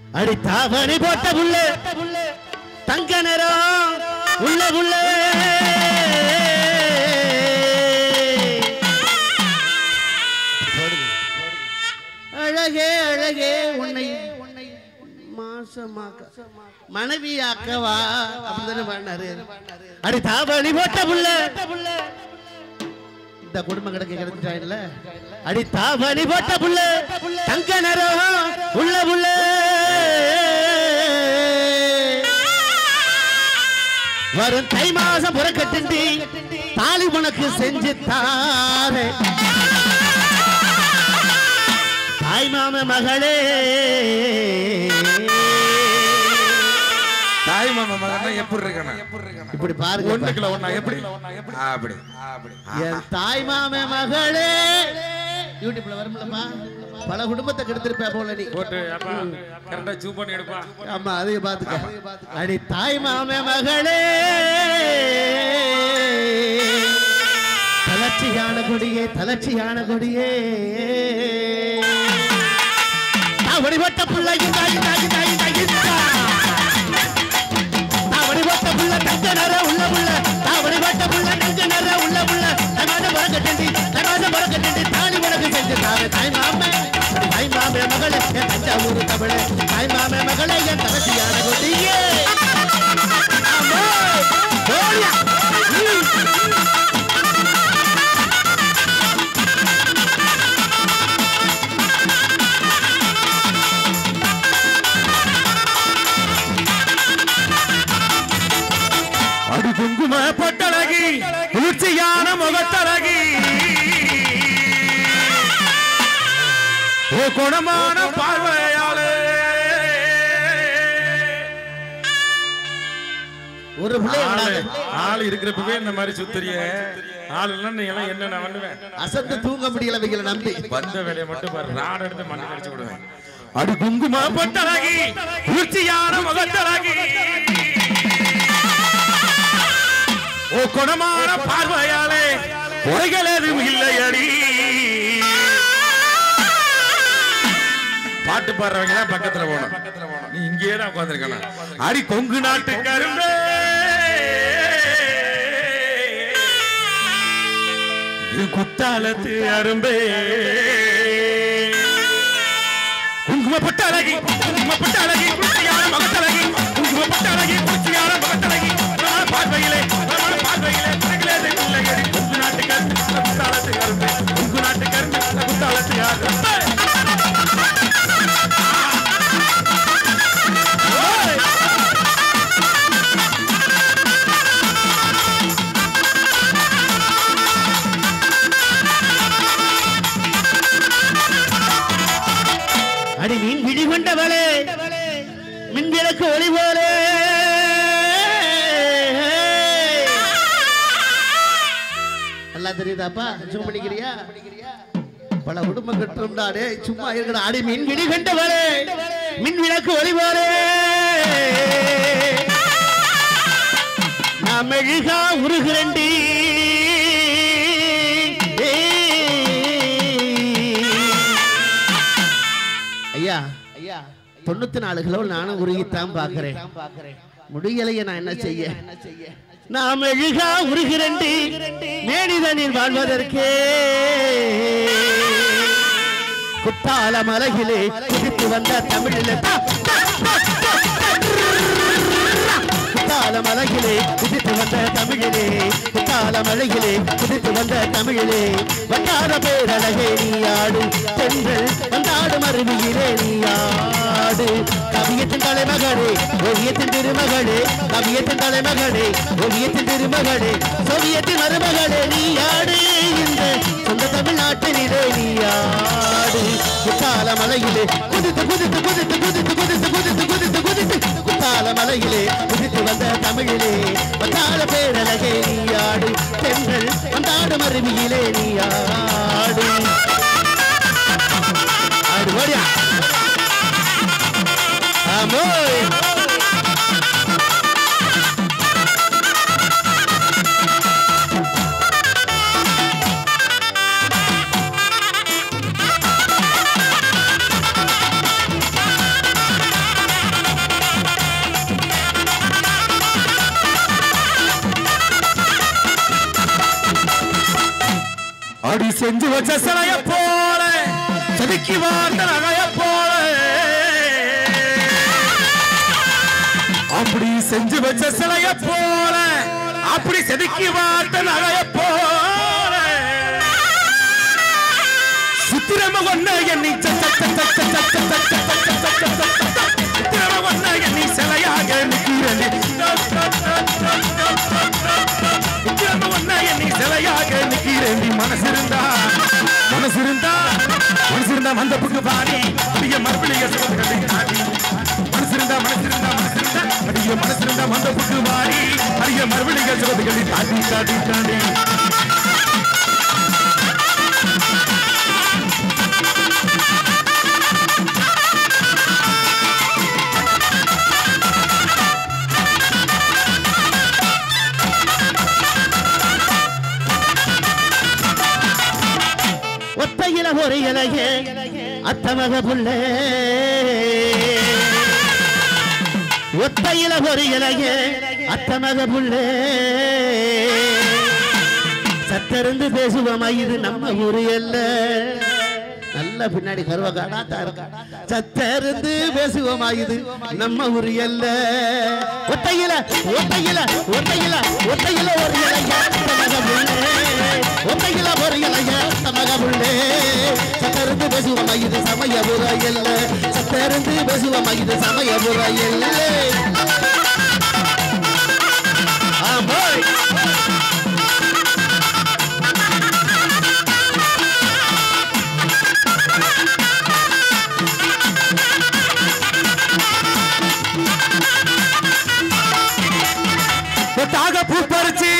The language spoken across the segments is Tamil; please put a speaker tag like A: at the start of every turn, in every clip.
A: அடி தாவணி போட்ட புள்ள தங்க நிறம் உள்ள புள்ள அழகே அழகே உன்னை மாசமாக்க மனைவியாக்கவா அப்படிதானே பண்ணாரு அடி தாவணி போட்ட புள்ள இந்த குடும்பம் கிடக்க கிடைச்சிட்டாங்கல்ல அடி தாவணி போட்ட புள்ள தங்க நிறம் உள்ள புள்ள வரும் தை மாசம் புறக்கட்டுண்டி தாலி உனக்கு செஞ்சு தாரே தாய் மாம மகளே
B: தாய் மாமா மகன் எப்படி இருக்கணும்
A: இப்படி பாருங்க
B: ஒண்ணுக்குள்ள ஒண்ணா எப்படி அப்படி
A: என் தாய் மாம மகளே யூடியூப்ல வரும்லப்பா பல குடும்பத்தை கெடுத்திருப்ப போல நீ
B: போட்டு அப்பா கரெக்டா சூ பண்ணி எடுப்பா
A: ஆமா அதையும் பாத்துக்க அடி தாய் மாம மகளே தளர்ச்சியான கொடியே தளர்ச்சியான கொடியே வடிவட்ட புள்ள இந்தா இந்தா இந்தா இந்தா இந்தா தாவடி போட்ட புள்ள தங்க நர உள்ள புள்ள தாவடி போட்ட புள்ள தங்க நர உள்ள புள்ள தகாத பறக்கட்டி தகாத பறக்கட்டி தாலி உனக்கு செஞ்சு தாரு தாய் மாமே தாய் மாமே மகளே என் தஞ்சாவூர் தமிழே தாய் மாமே மகளே என் தலசியான கொடியே ஆமா, ஓடியா. ம்.
B: அடி குங்கும பொட்டழகி குளிர்ச்சியான முகத்தழகி ஓ குணமான பார்வையாளே
A: ஒரு பிள்ளை
B: ஆளு
A: விடாத.
B: ஆள் இருக்கிறப்பவே இந்த மாதிரி சுத்தரிய ஆள் எல்லாம் நீ எல்லாம் என்ன நான் பண்ணுவேன்
A: அசந்து தூங்க முடியல வைக்கல நம்பி
B: வந்த வேலையை மட்டும் பாரு ராடு எடுத்து மண்ணு கடிச்சு விடுவேன் அடி குங்கும பொட்டழகி குளிர்ச்சியான முகத்தழகி ஓ குணமான பார்வையாளே குறைகள் எதுவும் இல்லையடி பாட்டு பாடுறவங்க தான் பக்கத்துல போகணும் நீ இங்கேயே தான் உட்காந்துருக்கணும் அடி கொங்கு நாட்டு கரும்பே இது குத்தாலத்து அரும்பே குங்குமப்பட்ட அழகி குங்குமப்பட்ட அழகி குளிர்ச்சியான மகத்தழகி குங்குமப்பட்ட அழகி குளிர்ச்சியான மகத்தழகி பிரமாண பார்வையிலே பிரமாண பார்வையிலே குறைகளே எதுவும் இல்லையடி கொங்கு நாட்டு கரும்பு குத்தாலத்து கரும்பே கொங்கு நாட்டு கரும்பு குத்தாலத்து கரும்பே
A: அடி மீன் விழி கொண்டவளே மின் விளக்கு ஒளி போலே நல்லா தெரியுதாப்பா சும்மா பண்ணிக்கிறியா பல குடும்பம் கட்டுறோம்டா டே சும்மா இருக்கடா அடி மின் விழி கொண்டவளே மின் விளக்கு ஒளி போலே நான் மெழுகா உருகிறண்டி ஐயா ஐயா தொண்ணூத்தி நாலு கிலோ நானும் உருகித்தான் பாக்குறேன் முடியலையே நான் என்ன செய்ய நாம் எழுகா உருகிறண்டி மேனிதனில் வாழ்வதற்கே குத்தால மலையிலே குதித்து வந்த தமிழிலே தா, தா, தா, தா, குத்தால மலையிலே குதித்து வந்த தமிழிலே குத்தால மலையிலே குதித்து வந்த தமிழிலே வட்டார பேரழகே நீயாடு தென்றல் வந்தாடு மருவியிலே நீயாடு கவியத்தின் தலைமகளே ஓவியத்தின் திருமகளே கவியத்தின் தலைமகளே ஓவியத்தின் திருமகளே சோவியத்தின் மருமகளே நீயாடு இந்த சொந்த தமிழ்நாட்டினிலே நீயாடு குத்தால மலையிலே குதித்து குதித்து குதித்து குதித்து குதித்து குதித்து குதித்து குதித்து குத்தால மலையிலே குதித்து வந்த தமிழிலே வந்தாட பேரழகே நீயாடு தென்றல் வந்தாடு மருவியிலே நீயாடு ஆடு ஓடியா ஆமோய்
B: செஞ்சு வச்ச சிலைய போல செதுக்கி வார்த்த நகைய போல அப்படி செஞ்சு வச்ச சிலைய போல அப்படி செதுக்கி வார்த்த நகைய போல சித்திரம ஒண்ணு எண்ணி சித்திரம ஒண்ணு எண்ணி சிலையாக நிற்கிறேன் சித்திரம ஒண்ணு எண்ணி சிலையாக நிற்கிறேன் மனசிருந்தா மனசிருந்தா மனசிருந்தா மந்தப்புக்கு பாடி அதிக மறுபடிய சுகங்களை காட்டி மனசிருந்தா மனசிருந்தா மனசிருந்தா அதிக மனசிருந்தா மந்தப்புக்கு பாடி அதிக மறுபடிய சுகங்களை காட்டி காட்டி காட்டி
A: ஒத்தையில ஒரு இலையே அத்தமக புள்ளே ஒத்தையில ஒரு இலையே அத்தமக புள்ளே சத்தருந்து பேசுவோமா இது நம்ம ஊரு அல்ல நல்ல பின்னாடி கருவ காடாத்தா இருக்கா சத்தருந்து பேசுவோமா இது நம்ம ஊரு அல்ல ஒத்தையில ஒத்தையில ஒத்தையில ஒத்தையில ஒரு இலைய அத்தமக புள்ளே ஒத்தையில ஒரு இலைய அத்தமக புள்ளே சத்தருந்து பேசுவோமா இது சமய புற அல்ல சத்தருந்து பேசுவோமா இது சமய புற அல்ல ஆமாய்
B: ஒட்டாக பூ பறிச்சு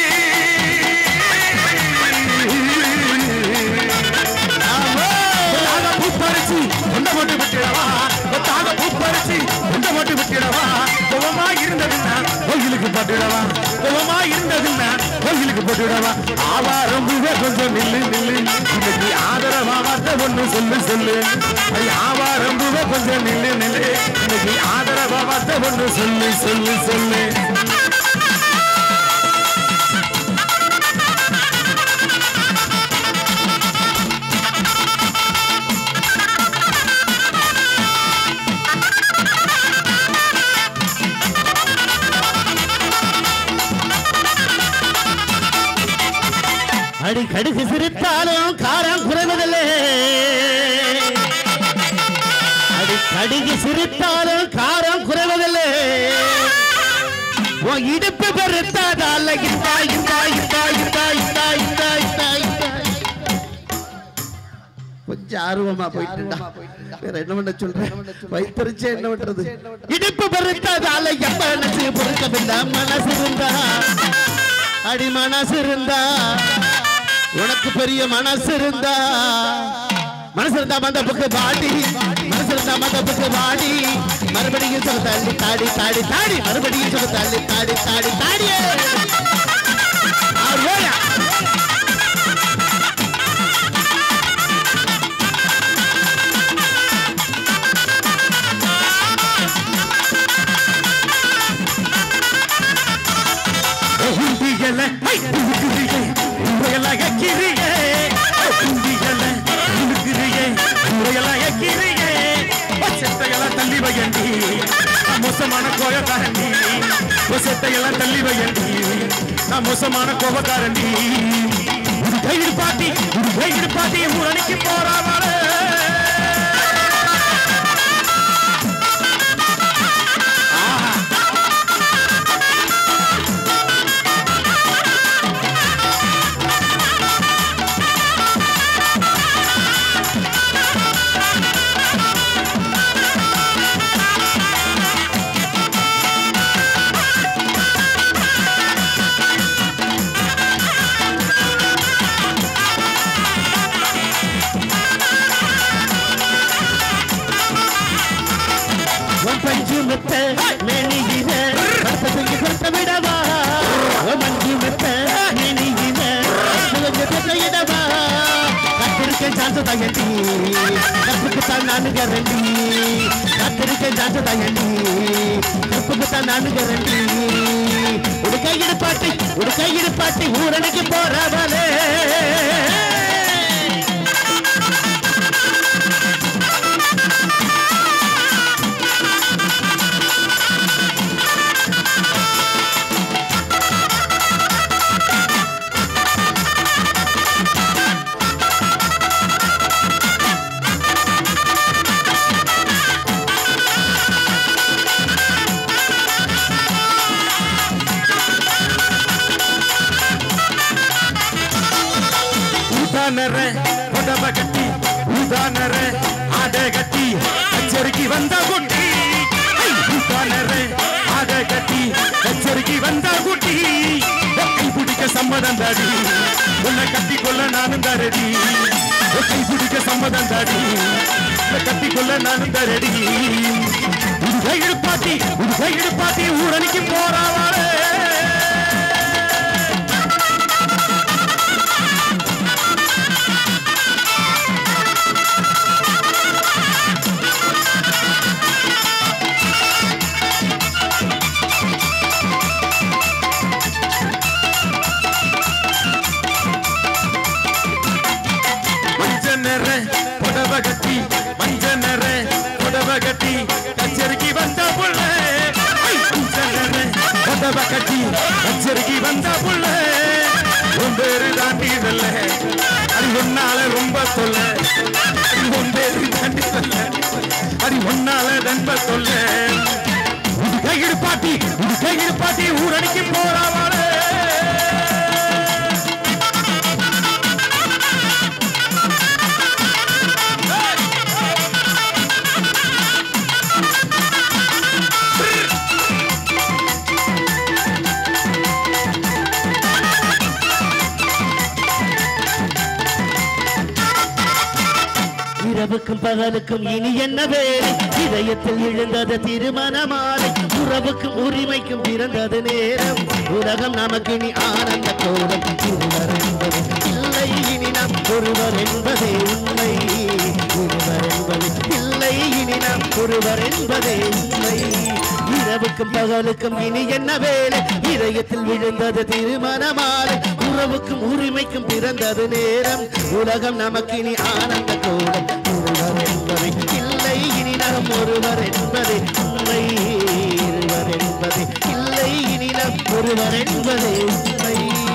B: ஒட்டாக பூ பறிச்சு கொண்ட போட்டு விட்டுடவா ஒட்டாக பூ பறிச்சு கொண்ட போட்டு விட்டுடவா கோவமா இருந்ததுன்னா கோயிலுக்கு போட்டுடவா கோவமா இருந்ததுன்னா கோயிலுக்கு போட்டுடவா ஆவாரம் பூவே கொஞ்சம் நில்லு நில்லு இன்னைக்கு ஆதரவா வார்த்தை ஒண்ணு சொல்லு சொல்லு ஐ ஆவாரம் பூவே கொஞ்சம் நில்லு நில்லு இன்னைக்கு ஆதரவா வார்த்தை ஒண்ணு சொல்லு சொல்லு சொல்லு
A: அடி கடுகு சிரித்தாலும் காரம் குறைவதில்லை அடி கடுகு சிரித்தாலும் காரம் குறைவதில்லை உன் இடுப்பு பெருத்தாதால இந்தா இந்தா இந்தா இந்தா இந்தா இந்தா இந்தா இந்தா கொஞ்சம் ஆர்வமா போயிட்டுடா வேற என்ன பண்ண சொல்றேன் வைத்தறிச்சே என்ன பண்றது இடுப்பு பெருத்தாதால என் மனசு பொறுக்கவில்லை மனசு இருந்தா அடி மனசு இருந்தா உனக்கு பெரிய மனசு இருந்தா மனசு இருந்தா மந்தப்புக்கு பாடி மனசு இருந்தா மந்தப்புக்கு பாடி மறுபடியும் சொல்ல தள்ளி தாடி தாடி தாடி மறுபடியும் சொல்ல தள்ளி தாடி தாடி தாடி ஆர்வோயா.
B: உண்டியல உருக்குறியே உரையல எக்கிறியே உண்டியல உருக்குறியே உரையல எக்கிறியே செத்தையெல்லாம் தள்ளி வையண்டி நான் மோசமான கோயக்காரண்டி செத்தையெல்லாம் தள்ளி வையண்டி நான் மோசமான கோபக்காரண்டி ஒரு கைடு பாட்டி ஒரு கைடு பாட்டி ஊரணிக்கு போறாமலே ஆஹா
A: உன் பஞ்சு மெத்த மேனியில படுத்ததுக்கு கொடுத்த விடவா உன் மஞ்சு மெத்த மேனியில சுகஞ்சத்தை இடவா கத்திருக்க சான்ஸ் தயண்டி கப்புக்கு தான் நானு கரண்டி கத்திருக்க சான்ஸ் தயண்டி கப்புக்கு தான் நானு கரண்டி உடுக்க இடுப்பாட்டி உடுக்க இடுப்பாட்டி ஊரணிக்கு போறவளே
B: வந்தா குட்டி கை பிடிக்க சம்மதம் தாடி உன்னை கட்டி கொள்ள நானும் தரடி கை பிடிக்க சம்மதம் தாடி உன்னை கட்டி கொள்ள நானும் தரடி உடுகை இடுப்பாட்டி உடுகை இடுப்பாட்டி ஊரணிக்கு போறாவாளே மஞ்ச நிற புடவ கட்டி மஞ்ச நிற புடவ கட்டி கச்சேரிக்கு வந்த புள்ள ஐ, மஞ்ச நிற புடவ கட்டி கச்சேரிக்கு வந்த புள்ள உன் பேரு தாண்டி வெல்ல அது ஒன்னால ரொம்ப தொல்ல அது உன் பேரு தாண்டி வெல்ல அது ஒன்னால நண்ப தொல்ல உடுகையிடு பாட்டி உடுகையிடு பாட்டி ஊரடிக்கு போறாவாளே
A: இரவுக்கும் பகலுக்கும் இனி என்ன வேலை இதயத்தில் எழுந்தது திருமணமாலை உறவுக்கும் உரிமைக்கும் பிறந்தது நேரம் உலகம் நமக்கு இனி ஆனந்த கோலம் இருவர் என்பது இல்லை இனி நாம் ஒருவர் என்பதே உண்மை இருவர் என்பது இல்லை இனி நாம் ஒருவர் என்பதே உண்மை இரவுக்கும் பகலுக்கும் இனி என்ன வேலை இதயத்தில் விழுந்தது திருமணமாலை உறவுக்கும் உரிமைக்கும் பிறந்தது நேரம் உலகம் நமக்கு இனி ஆனந்த கோலம் ஒருவர் என்பதை இல்லை இனி நாம் ஒருவர் என்பதை உண்மை இருவர் என்பதை இல்லை இனி நாம் ஒருவர் என்பதே உண்மை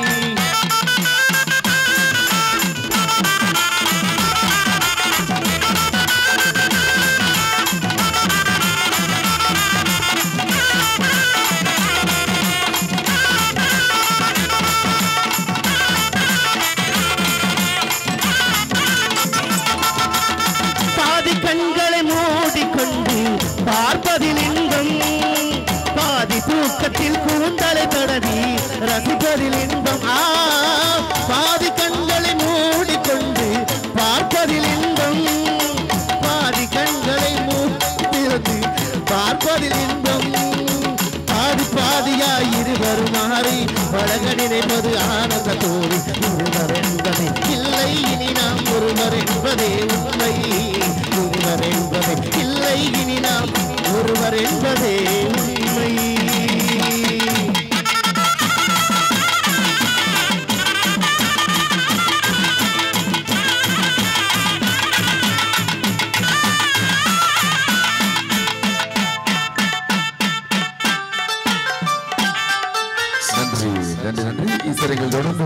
A: பாதி கண்களை மூடிக்கொண்டு பார்ப்பதில் இன்பம் பாதி தூக்கத்தில் கூந்தலை தடவி ரசிப்பதில் இன்பம் ஆ பாதி கண்களை மூடிக்கொண்டு பார்ப்பதில் இன்பம் பாதி கண்களை மூடிருந்து பார்ப்பதில் இன்பம் பாதி பாதியாய் இருவரும் மாறி பழக நினைப்பது ஆனந்த தோழி இருவர் என்பதே இல்லை இனி நாம் ஒருவர் என்பதே உண்மை ஒருவர் என்பதே இல்லை இனி நாம் ஒருவர் என்பதே உண்மை
C: நன்றி நன்றி நன்றி ஈஸ்வரங்கள் தொடர்ந்து